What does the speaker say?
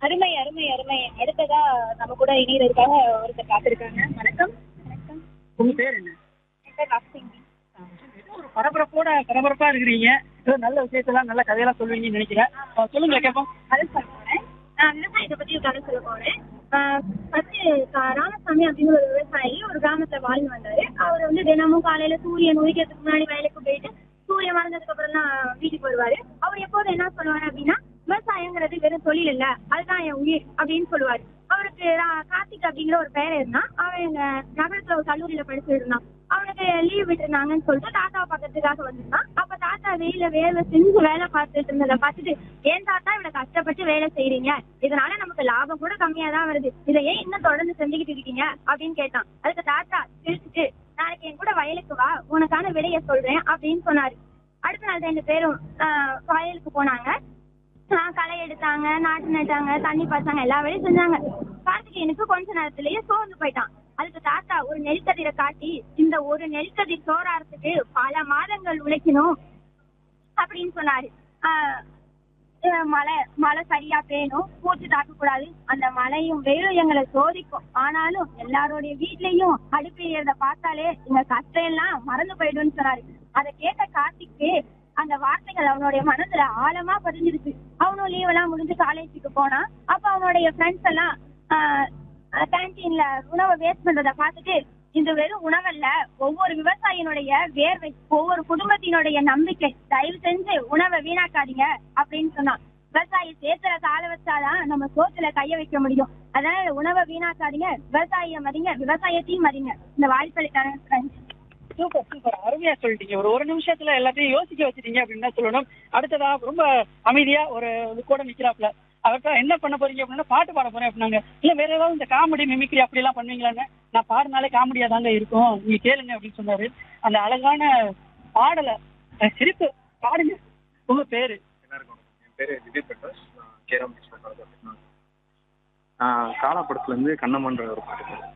அருமை அருமை அருமை அடுத்ததா நம்ம கூட இணையறதுக்காக ஒருத்தர் காத்திருக்காங்க வணக்கம் வணக்கம் உங்க பேர் என்ன என் பேர் ராக்சிங் ஏதோ ஒரு பரபரப்போட பரபரப்பா இருக்கிறீங்க ஏதோ நல்ல விஷயத்தெல்லாம் நல்ல கதையெல்லாம் சொல்லுவீங்கன்னு நினைக்கிறேன் அஹ் சொல்லுங்க கேட்போம் அது சொல்ல போறேன் நான் விவசாயத்தை பத்தி ஒரு கதை சொல்ல போறேன் ஃபர்ஸ்ட் ராமசாமி அப்படிங்கிற ஒரு விவசாயி ஒரு கிராமத்துல வாழ்ந்து வந்தாரு அவர் வந்து தினமும் காலையில சூரியன் உதிக்கிறதுக்கு முன்னாடி வயலுக்கு போயிட்டு சூரியன் மறைஞ்சதுக்கு அப்புறம் தான் வீட்டுக்கு வருவாரு அவர் எப்போதும் என்ன சொல்லுவாரு அப்படின்னா விவசாயங்கிறது வெறும் தொழில் இல்ல அதுதான் என் உயிர் அப்படின்னு சொல்லுவாரு அவருக்கு ரா- கார்த்திக் அப்படிங்கிற ஒரு பேர் இருந்தான் அவன் எங்க நகரத்துல ஒரு கல்லூரியில படிச்சுட்டு இருந்தான் அவனுக்கு லீவ் விட்டுருந்தாங்கன்னு சொல்லிட்டு தாத்தாவை பார்க்கறதுக்காக வந்திருந்தான் அப்ப தாத்தா வெயில வேலை செஞ்சு வேலை பார்த்துட்டு இருந்ததை பார்த்துட்டு ஏன் தாத்தா இவ்வளவு கஷ்டப்பட்டு வேலை செய்றீங்க இதனால நமக்கு லாபம் கூட கம்மியா தான் வருது இதை ஏன் இன்னும் தொடர்ந்து செஞ்சுக்கிட்டு இருக்கீங்க அப்படின்னு கேட்டான் அதுக்கு தாத்தா சிரிச்சுட்டு நாளைக்கு என் கூட வயலுக்கு வா உனக்கான விடைய சொல்றேன் அப்படின்னு சொன்னாரு அடுத்த நாள் ரெண்டு பேரும் ஆஹ், வயலுக்கு போனாங்க ஆஹ், களை எடுத்தாங்க நாட்டு நட்டாங்க தண்ணி பாய்ச்சாங்க எல்லா வேலையும் செஞ்சாங்க கார்த்திகேயனுக்கு கொஞ்ச நேரத்திலேயே சோர்ந்து போயிட்டான் அதுக்கு தாத்தா ஒரு நெல்கதிரை காட்டி இந்த ஒரு நெல்கதிர் சோறாறதுக்கு பல மாதங்கள் உழைக்கணும் அப்படின்னு சொன்னாரு ஆஹ் அஹ் மழை மழை சரியா பெய்யணும் பூச்சி தாக்க கூடாது அந்த மழையும் வெயிலும் எங்களை சோதிக்கும் ஆனாலும் எல்லாருடைய வீட்லயும் அடுப்பு எறியறத பார்த்தாலே எங்க கஷ்டம் எல்லாம் மறந்து போயிடும்னு சொன்னாரு அதை கேட்ட கார்த்திக்கு அந்த வார்த்தைகள் அவனுடைய மனசுல ஆழமா பதிஞ்சிருச்சு அவனும் லீவ் எல்லாம் முடிஞ்சு காலேஜுக்கு போனான் அப்ப அவனுடைய ஃப்ரெண்ட்ஸ் எல்லாம் கேன்டீன்ல உணவை வேஸ்ட் பண்றத பார்த்துட்டு இது வெறும் உணவல்ல ஒவ்வொரு விவசாயினுடைய வேர்வை ஒவ்வொரு குடும்பத்தினுடைய நம்பிக்கை தயவு செஞ்சு உணவை வீணாக்காதீங்க அப்படின்னு சொன்னான் விவசாயி சேத்துல கால வச்சாதான் நம்ம சோத்துல கைய வைக்க முடியும் அதனால உணவை வீணாக்காதீங்க விவசாயிய மதிங்க விவசாயத்தையும் மதிங்க இந்த வாய்ப்பளித்தான ஃப்ரெண்ட்ஸ் சூப்பர் சூப்பர் அருமையா சொல்லிட்டீங்க ஒரு ஒரு நிமிஷத்துல எல்லாத்தையும் யோசிக்க வச்சிட்டீங்க அப்படின்னு தான் சொல்லணும் அடுத்ததா ரொம்ப அமைதியா ஒரு இது கூட நிக்கிறாப்ல அவர்கிட்ட என்ன பண்ண போறீங்க அப்படின்னா பாட்டு பாட போறேன் அப்படின்னாங்க இல்ல வேற ஏதாவது இந்த காமெடி மிமிக்ரி அப்படி எல்லாம் பண்ணுவீங்களான்னு நான் பாடினாலே காமெடியா தாங்க இருக்கும் நீங்க கேளுங்க அப்படின்னு சொன்னாரு அந்த அழகான பாடலை அஹ் சிரிப்பு பாடுங்க உங்க பேரு எல்லாருக்கும் வணக்கம். என் பேர் திடீர் பிரகாஷ் நான் கேரம் கிருஷ்ணா காலேஜ் ஆஃப் டெக்னாலஜி காலாப்படத்துலேருந்து கண்ணம்மன்ற ஒரு பாட்டு பாடுறேன்.